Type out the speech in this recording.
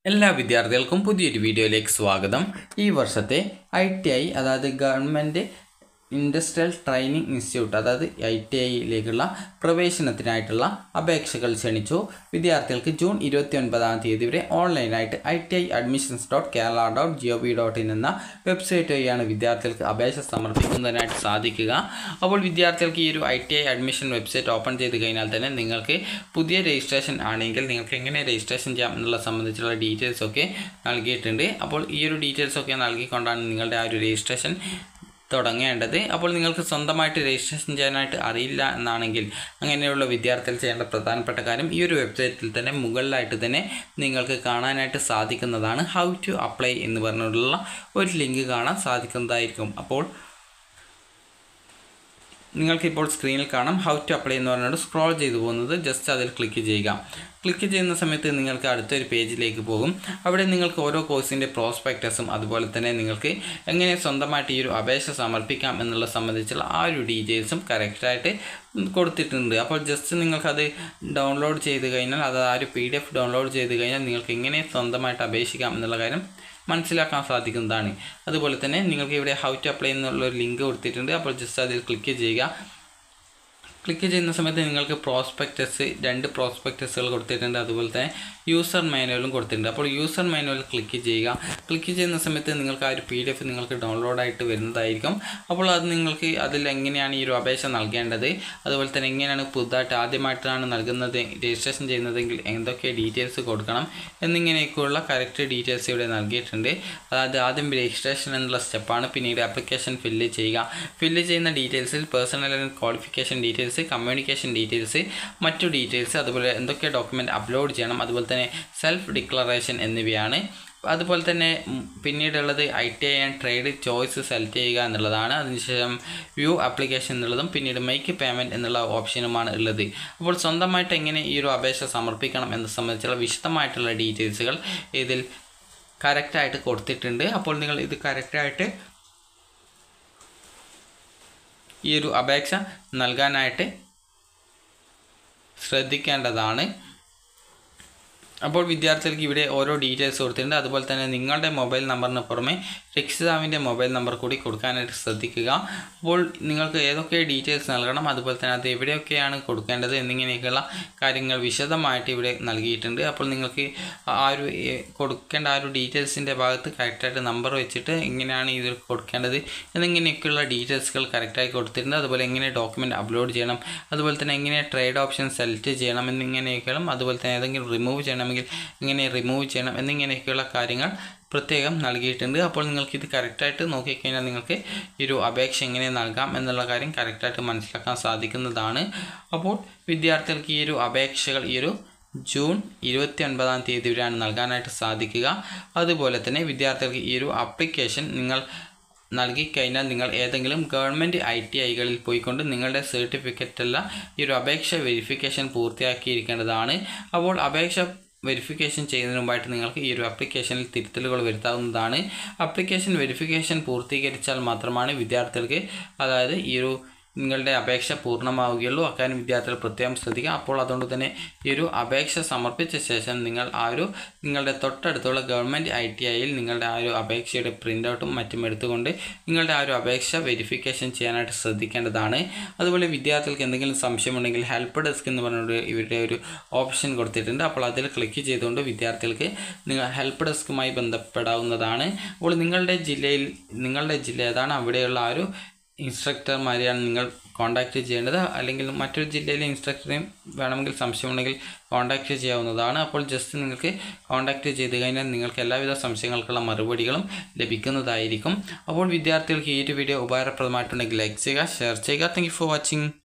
എല്ലാ വിദ്യാർത്ഥികൾക്കും പുതിയൊരു വീഡിയോയിലേക്ക് സ്വാഗതം ഈ വർഷത്തെ ഐ ടി ഐ അതായത് ഗവൺമെൻറ് ഇൻഡസ്ട്രിയൽ ട്രെയിനിങ് ഇൻസ്റ്റിറ്റ്യൂട്ട് അതായത് ഐ ടി ഐയിലേക്കുള്ള പ്രവേശനത്തിനായിട്ടുള്ള അപേക്ഷകൾ ക്ഷണിച്ചു വിദ്യാർത്ഥികൾക്ക് ജൂൺ ഇരുപത്തി ഒൻപതാം തീയതി വരെ ഓൺലൈനായിട്ട് I T I admissions dot Kerala dot G O V dot in എന്ന വെബ്സൈറ്റ് വഴിയാണ് വിദ്യാർത്ഥികൾക്ക് അപേക്ഷ സമർപ്പിക്കുന്നതിനായിട്ട് സാധിക്കുക അപ്പോൾ വിദ്യാർത്ഥികൾക്ക് ഈ ഒരു I T I admission website open ചെയ്ത് കഴിഞ്ഞാൽ തന്നെ നിങ്ങൾക്ക് പുതിയ രജിസ്ട്രേഷൻ ആണെങ്കിൽ നിങ്ങൾക്ക് എങ്ങനെ രജിസ്ട്രേഷൻ ചെയ്യാം എന്നുള്ള സംബന്ധിച്ചുള്ള ഡീറ്റെയിൽസ് ഒക്കെ നൽകിയിട്ടുണ്ട് അപ്പോൾ ഈ ഒരു ഡീറ്റെയിൽസ് ഒക്കെ നൽകിക്കൊണ്ടാണ് നിങ്ങളുടെ ആ ഒരു രജിസ്ട്രേഷൻ തുടങ്ങേണ്ടത് അപ്പോൾ നിങ്ങൾക്ക് സ്വന്തമായിട്ട് രജിസ്ട്രേഷൻ ചെയ്യാനായിട്ട് അറിയില്ല എന്നാണെങ്കിൽ അങ്ങനെയുള്ള വിദ്യാർത്ഥികൾ ചെയ്യേണ്ട പ്രധാനപ്പെട്ട കാര്യം ഈ ഒരു വെബ്സൈറ്റിൽ തന്നെ മുകളിലായിട്ട് തന്നെ നിങ്ങൾക്ക് കാണാനായിട്ട് സാധിക്കുന്നതാണ് ഹൗ ടു അപ്ലൈ എന്ന് പറഞ്ഞുള്ള ഒരു ലിങ്ക് കാണാൻ സാധിക്കുന്നതായിരിക്കും അപ്പോൾ നിങ്ങൾക്കിപ്പോൾ സ്ക്രീനിൽ കാണാം ഹൗ ടു അപ്ലൈ എന്ന് പറഞ്ഞുകൊണ്ട് സ്ക്രോൾ ചെയ്തു പോകുന്നത് ജസ്റ്റ് അതിൽ ക്ലിക്ക് ചെയ്യുക ക്ലിക്ക് ചെയ്യുന്ന സമയത്ത് നിങ്ങൾക്ക് അടുത്തൊരു പേജിലേക്ക് പോകും അവിടെ നിങ്ങൾക്ക് ഓരോ കോഴ്സിൻ്റെ പ്രോസ്പെക്ടസും അതുപോലെ തന്നെ നിങ്ങൾക്ക് എങ്ങനെ സ്വന്തമായിട്ട് ഈ ഒരു അപേക്ഷ സമർപ്പിക്കാം എന്നുള്ള സംബന്ധിച്ചുള്ള ആ ഒരു ഡീറ്റെയിൽസും കറക്റ്റായിട്ട് കൊടുത്തിട്ടുണ്ട് അപ്പോൾ ജസ്റ്റ് നിങ്ങൾക്കത് ഡൗൺലോഡ് ചെയ്ത് കഴിഞ്ഞാൽ അത് ആ ഒരു പി ഡി എഫ് ഡൗൺലോഡ് ചെയ്ത് കഴിഞ്ഞാൽ നിങ്ങൾക്ക് എങ്ങനെ സ്വന്തമായിട്ട് അപേക്ഷിക്കാം എന്നുള്ള കാര്യം മനസ്സിലാക്കാൻ സാധിക്കുന്നതാണ് അതുപോലെ തന്നെ നിങ്ങൾക്ക് ഇവിടെ ഹൗ ടു അപ്ലൈ എന്നുള്ള ഒരു ലിങ്ക് കൊടുത്തിട്ടുണ്ട് അപ്പോൾ ജസ്റ്റ് അതിൽ ക്ലിക്ക് ചെയ്യുക ക്ലിക്ക് ചെയ്യുന്ന സമയത്ത് നിങ്ങൾക്ക് പ്രോസ്പെക്ടസ് രണ്ട് പ്രോസ്പെക്ടസുകൾ കൊടുത്തിട്ടുണ്ട് അതുപോലെ തന്നെ യൂസർ മാനുവലും കൊടുത്തിട്ടുണ്ട് അപ്പോൾ യൂസർ മാനുവൽ ക്ലിക്ക് ചെയ്യുക ക്ലിക്ക് ചെയ്യുന്ന സമയത്ത് നിങ്ങൾക്ക് ആ ഒരു പി ഡി എഫ് നിങ്ങൾക്ക് ഡൗൺലോഡായിട്ട് വരുന്നതായിരിക്കും അപ്പോൾ അത് നിങ്ങൾക്ക് അതിൽ എങ്ങനെയാണ് ഈ ഒരു അപേക്ഷ നൽകേണ്ടത് അതുപോലെ തന്നെ എങ്ങനെയാണ് പുതുതായിട്ട് ആദ്യമായിട്ടാണ് നൽകുന്നത് രജിസ്ട്രേഷൻ ചെയ്യുന്നതെങ്കിൽ എന്തൊക്കെ ഡീറ്റെയിൽസ് കൊടുക്കണം എന്നിങ്ങനെയൊക്കെയുള്ള കറക്റ്റ് ഡീറ്റെയിൽസ് ഇവിടെ നൽകിയിട്ടുണ്ട് അതായത് ആദ്യം രജിസ്ട്രേഷൻ എന്നുള്ള സ്റ്റെപ്പാണ് പിന്നീട് ആപ്ലിക്കേഷൻ ഫില്ല് ചെയ്യുക ഫില്ല് ചെയ്യുന്ന ഡീറ്റെയിൽസിൽ personal and qualification details communication details മറ്റു ഡീറ്റെയിൽസ് അതുപോലെ എന്തൊക്കെ ഡോക്യുമെൻ്റ് അപ്ലോഡ് ചെയ്യണം അതുപോലെ തന്നെ സെൽഫ് ഡിക്ലറേഷൻ എന്നിവയാണ് അതുപോലെ തന്നെ പിന്നീടുള്ളത് I T I and trade choice select ചെയ്യുക എന്നുള്ളതാണ് അതിനുശേഷം വ്യൂ ആപ്ലിക്കേഷൻ എന്നുള്ളതും പിന്നീട് മേക്ക് പേയ്മെൻറ്റ് എന്നുള്ള ഓപ്ഷനുമാണ് ഉള്ളത് അപ്പോൾ സ്വന്തമായിട്ട് എങ്ങനെ ഈ ഒരു അപേക്ഷ സമർപ്പിക്കണം എന്ന് സംബന്ധിച്ചുള്ള വിശദമായിട്ടുള്ള ഡീറ്റെയിൽസുകൾ ഇതിൽ കറക്റ്റായിട്ട് കൊടുത്തിട്ടുണ്ട് അപ്പോൾ നിങ്ങൾ ഇത് കറക്റ്റായിട്ട് ഈ ഒരു അപേക്ഷ നൽകാനായിട്ട് ശ്രദ്ധിക്കേണ്ടതാണ് അപ്പോൾ വിദ്യാർത്ഥികൾക്ക് ഇവിടെ ഓരോ ഡീറ്റെയിൽസ് കൊടുത്തിട്ടുണ്ട് അതുപോലെ തന്നെ നിങ്ങളുടെ മൊബൈൽ നമ്പറിന് പുറമെ രക്ഷിതാവിൻ്റെ മൊബൈൽ നമ്പർ കൂടി കൊടുക്കാനായിട്ട് ശ്രദ്ധിക്കുക അപ്പോൾ നിങ്ങൾക്ക് ഏതൊക്കെ ഡീറ്റെയിൽസ് നൽകണം അതുപോലെ തന്നെ അത് എവിടെയൊക്കെയാണ് കൊടുക്കേണ്ടത് എന്നിങ്ങനെയൊക്കെയുള്ള കാര്യങ്ങൾ വിശദമായിട്ട് ഇവിടെ നൽകിയിട്ടുണ്ട് അപ്പോൾ നിങ്ങൾക്ക് ആ ഒരു കൊടുക്കേണ്ട ആ ഒരു ഡീറ്റെയിൽസിൻ്റെ ഭാഗത്ത് കറക്റ്റായിട്ട് നമ്പർ വെച്ചിട്ട് എങ്ങനെയാണ് ഇത് കൊടുക്കേണ്ടത് എന്നിങ്ങനെയൊക്കെയുള്ള ഡീറ്റെയിൽസുകൾ കറക്റ്റായി കൊടുത്തിട്ടുണ്ട് അതുപോലെ എങ്ങനെ ഡോക്യുമെൻറ്റ് അപ്ലോഡ് ചെയ്യണം അതുപോലെ തന്നെ എങ്ങനെ ട്രേഡ് ഓപ്ഷൻ സെലക്ട് ചെയ്യണം എന്നിങ്ങനെയൊക്കെയും അതുപോലെ തന്നെ ഏതെങ്കിലും റിമൂവ് ചെയ്യണമെങ്കിൽ എങ്ങനെ റിമൂവ് ചെയ്യണം എന്നിങ്ങനെയൊക്കെയുള്ള കാര്യങ്ങൾ പ്രത്യേകം നൽകിയിട്ടുണ്ട് അപ്പോൾ നിങ്ങൾക്ക് ഇത് കറക്റ്റായിട്ട് നോക്കിക്കഴിഞ്ഞാൽ നിങ്ങൾക്ക് ഈ ഒരു അപേക്ഷ എങ്ങനെ നൽകാം എന്നുള്ള കാര്യം കറക്റ്റായിട്ട് മനസ്സിലാക്കാൻ സാധിക്കുന്നതാണ് അപ്പോൾ വിദ്യാർത്ഥികൾക്ക് ഈ ഒരു അപേക്ഷകൾ ഈ ഒരു ജൂൺ ഇരുപത്തി ഒൻപതാം തീയതി വരെയാണ് നൽകാനായിട്ട് സാധിക്കുക അതുപോലെ തന്നെ വിദ്യാർത്ഥികൾക്ക് ഈ ഒരു ആപ്ലിക്കേഷൻ നിങ്ങൾ നൽകിക്കഴിഞ്ഞാൽ നിങ്ങൾ ഏതെങ്കിലും ഗവൺമെൻറ് ഐ ടി ഐകളിൽ പോയിക്കൊണ്ട് നിങ്ങളുടെ സർട്ടിഫിക്കറ്റല്ല ഈ ഒരു അപേക്ഷ വെരിഫിക്കേഷൻ പൂർത്തിയാക്കിയിരിക്കേണ്ടതാണ് അപ്പോൾ അപേക്ഷ വെരിഫിക്കേഷൻ ചെയ്യുന്നതിന് മുമ്പായിട്ട് നിങ്ങൾക്ക് ഈ ഒരു ആപ്ലിക്കേഷനിൽ തിരുത്തലുകൾ വരുത്താവുന്നതാണ് ആപ്ലിക്കേഷൻ വെരിഫിക്കേഷൻ പൂർത്തീകരിച്ചാൽ മാത്രമാണ് വിദ്യാർത്ഥികൾക്ക് അതായത് ഈ ഒരു നിങ്ങളുടെ അപേക്ഷ പൂർണ്ണമാവുകയുള്ളൂ അക്കാര്യം വിദ്യാർത്ഥികൾ പ്രത്യേകം ശ്രദ്ധിക്കുക അപ്പോൾ അതുകൊണ്ട് തന്നെ ഈ ഒരു അപേക്ഷ സമർപ്പിച്ച ശേഷം നിങ്ങൾ ആ ഒരു നിങ്ങളുടെ തൊട്ടടുത്തുള്ള ഗവൺമെൻറ് ഐ ടി ഐയിൽ നിങ്ങളുടെ ആ ഒരു അപേക്ഷയുടെ പ്രിൻ്റ് ഔട്ടും മറ്റും എടുത്തുകൊണ്ട് നിങ്ങളുടെ ആ ഒരു അപേക്ഷ വെരിഫിക്കേഷൻ ചെയ്യാനായിട്ട് ശ്രദ്ധിക്കേണ്ടതാണ് അതുപോലെ വിദ്യാർത്ഥികൾക്ക് എന്തെങ്കിലും സംശയമുണ്ടെങ്കിൽ ഹെൽപ്പ് ഡെസ്ക് എന്ന് പറഞ്ഞുകൊണ്ട് ഇവരുടെ ഒരു ഓപ്ഷൻ കൊടുത്തിട്ടുണ്ട് അപ്പോൾ അതിൽ ക്ലിക്ക് ചെയ്തുകൊണ്ട് വിദ്യാർത്ഥികൾക്ക് നിങ്ങൾ ഹെൽപ്പ് ഡെസ്കുമായി ബന്ധപ്പെടാവുന്നതാണ് അപ്പോൾ നിങ്ങളുടെ ജില്ലയിൽ നിങ്ങളുടെ ജില്ല ഏതാണ് അവിടെയുള്ള ആ ഒരു ഇൻസ്ട്രക്ടർമാരെയാണ് നിങ്ങൾ കോൺടാക്റ്റ് ചെയ്യേണ്ടത് അല്ലെങ്കിൽ മറ്റൊരു ജില്ലയിലെ ഇൻസ്ട്രക്ടറെയും വേണമെങ്കിൽ സംശയമുണ്ടെങ്കിൽ കോൺടാക്റ്റ് ചെയ്യാവുന്നതാണ് അപ്പോൾ ജസ്റ്റ് നിങ്ങൾക്ക് കോൺടാക്റ്റ് ചെയ്ത് കഴിഞ്ഞാൽ നിങ്ങൾക്ക് എല്ലാവിധ സംശയങ്ങൾക്കുള്ള മറുപടികളും ലഭിക്കുന്നതായിരിക്കും അപ്പോൾ വിദ്യാർത്ഥികൾക്ക് ഈ ഒരു വീഡിയോ ഉപകാരപ്രദമായിട്ടുണ്ടെങ്കിൽ ലൈക്ക് ചെയ്യുക ഷെയർ ചെയ്യുക താങ്ക് ഫോർ വാച്ചിങ്